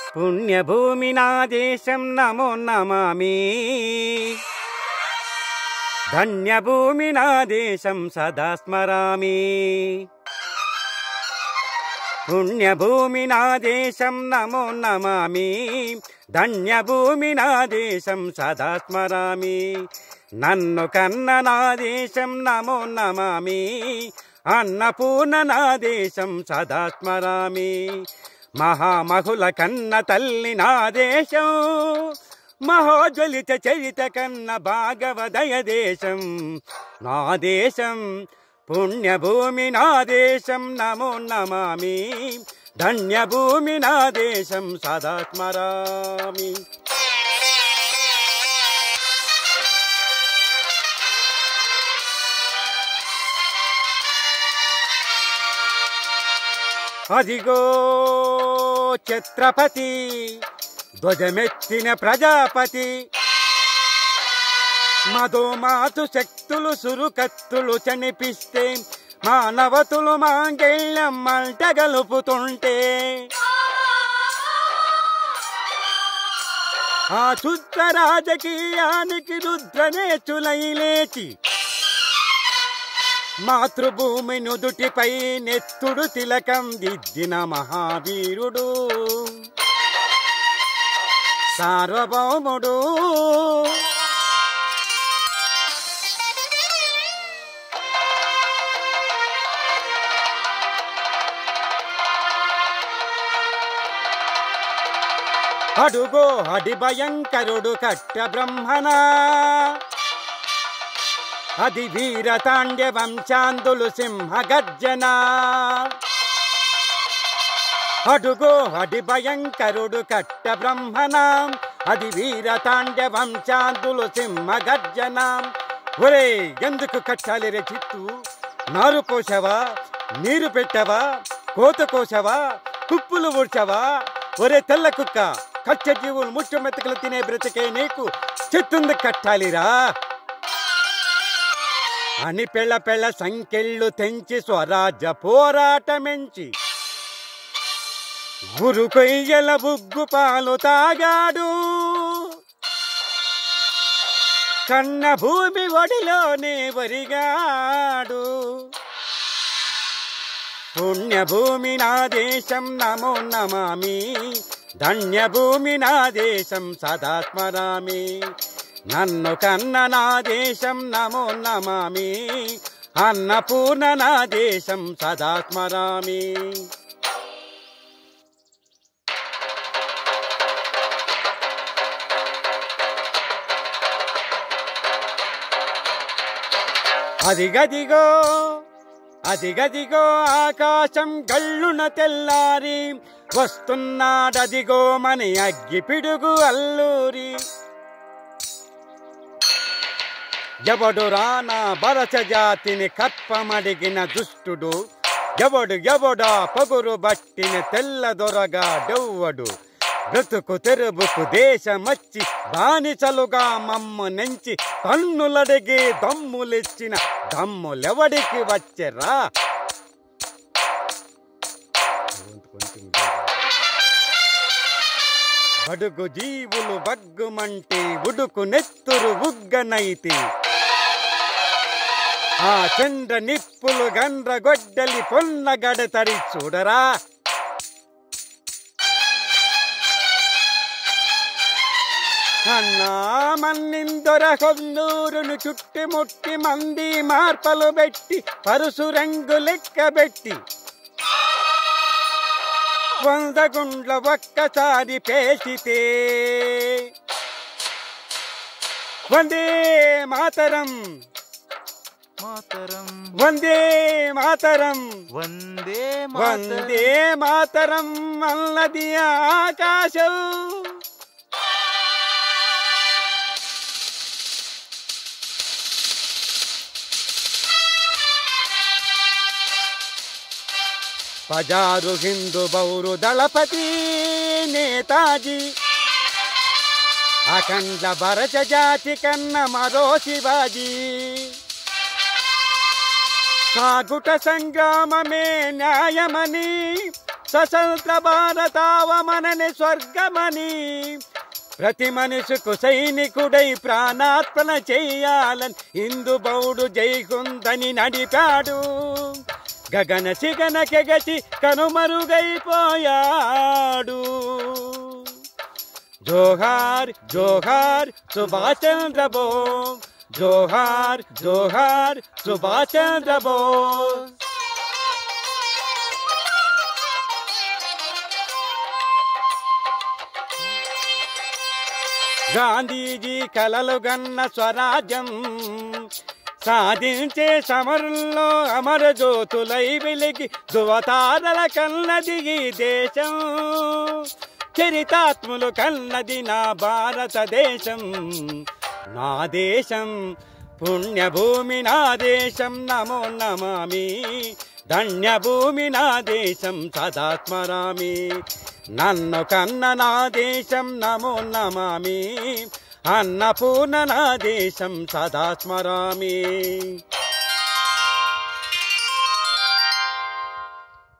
పుణ్యభూమి నా దేశం నమో నమామి ధన్యభూమి నా దేశం సదా స్మరామి పుణ్యభూమి నా దేశం నమో నమామి ధన్యభూమి నా దేశం సదా స్మరామి నన్ను కన్న నా దేశం నమో నమామి అన్నపూర్ణ నా దేశం సదా స్మరామి మహామహుల కన్న తల్లి నా దేశం మహోజ్వలిత చరిత కన్న భాగవదయ దేశం నా దేశం పుణ్యభూమి నా దేశం నమో నమామి ధన్యభూమి నా దేశం సదా స్మరామి అదిగో ఛత్రపతి ధ్వజమెత్తిన ప్రజాపతి మధుమాతు శక్తులు సురుకత్తులు చనిపిస్తే మానవతులు మాంగళ్యం మంట గలుపుతుంటే ఆ శుద్ధ రాజకీయానికి రుద్రనేచులై లేచి మాతృభూమి నుదుటిపై నెత్తుడు తిలకం దిద్దిన మహావీరుడు సార్వభౌముడు అడుగో అడి భయంకరుడు కట్ట బ్రహ్మణ అది వీరతాండ్య వంశాందులు సింహ గర్జన అడుగో అడి భయంకరుడు కట్ట బ్రహ్మణ అది వీరతాండ్య వంశాందులు సింహ గర్జన ఒరే ఎందుకు కట్టాలి రే చిత్తు నారు పోసావా నీరు పెట్టవా కోత కోసవా కుప్పులు ఊడ్చవా ఒరే తెల్ల కుక్క కచ్చ జీవులు ముచ్చు మెతుకులు తినే బ్రతికే నీకు చెట్టుంది కట్టాలిరా అని పెళ్ళ పెళ్ళ సంకెళ్ళు తెంచి స్వరాజ్య పోరాటమెంచి గురు కొయ్యల బుగ్గు పాలు తాగాడు కన్న భూమి ఒడిలోనే వరిగాడు పుణ్యభూమి నా దేశం నమో నమామి ధన్యభూమి నా దేశం సదా స్మరామి నన్ను కన్న నా దేశం నమో నమామి అన్నపూర్ణ నా దేశం సదా స్మరామి అదిగదిగో అదిగదిగో ఆకాశం గళ్ళున తెల్లారి వస్తున్నాడదిగో మని అగ్గి పిడుగు అల్లూరి ఎవడు రానా బరచ జాతిని కప్పమడిగిన దుష్టుడు ఎవడు ఎవడా పొగురు బట్టిన తెల్ల దొరగా డెవ్వడు బ్రతుకు తెరుబుకు దేశమచ్చి బానిసలుగా మమ్మ నెంచి కన్నులడిగి దమ్ములిచ్చిన దమ్ములెవడికి వచ్చెరా బడుగు జీవులు బగ్గుమంటే ఉడుకు నెత్తురు ఉగ్గనైతి ఆ చంద్ర నిప్పులు గండ్ర గొడ్డలి పొన్న గడతడి చూడరా అన్నా మన్నిందొర కొన్నూరును చుట్టుముట్టి మంది మార్పలు పెట్టి పరుసు రంగు లెక్కబెట్టి వంద గుండ్ల ఒక్కసారి పేసితే వందే మాతరం మాతరం వందే మాతరం వందే వందే మాతరం అన్నది ఆకాశం పజారు హిందూ బౌరు దళపతి నేతాజీ అఖండ భరత జాతి కన్న మరో శివాజీ సాగుట సంగ్రామమే న్యాయమని స్వతంత్ర భారతావమనని స్వర్గమని ప్రతి మనిషికు సైనికుడై ప్రాణార్పణ చెయ్యాలని ఇందు బౌడు జైకుందని నడిపాడు గగన సిగన కెగసి కనుమరుగైపోయాడు జోహార్ జోహార్ సుభాష్ చంద్ర బోస్ జోహార్ జోహార్ సుభాష్ చంద్ర బోస్ గాంధీజీ కలలు గన్న స్వరాజ్యం సాధించే సమరంలో అమర జ్యోతులై వెలిగి ధృవతారల కన్నది ఈ దేశం చరితాత్ములు కన్నది నా భారతదేశం నా దేశం పుణ్యభూమి నా దేశం నమో నమామి ధన్యభూమి నా దేశం సదా స్మరామి నన్ను కన్న నా దేశం నమో నమామి అన్నపూర్ణ నా దేశం సదా స్మరామి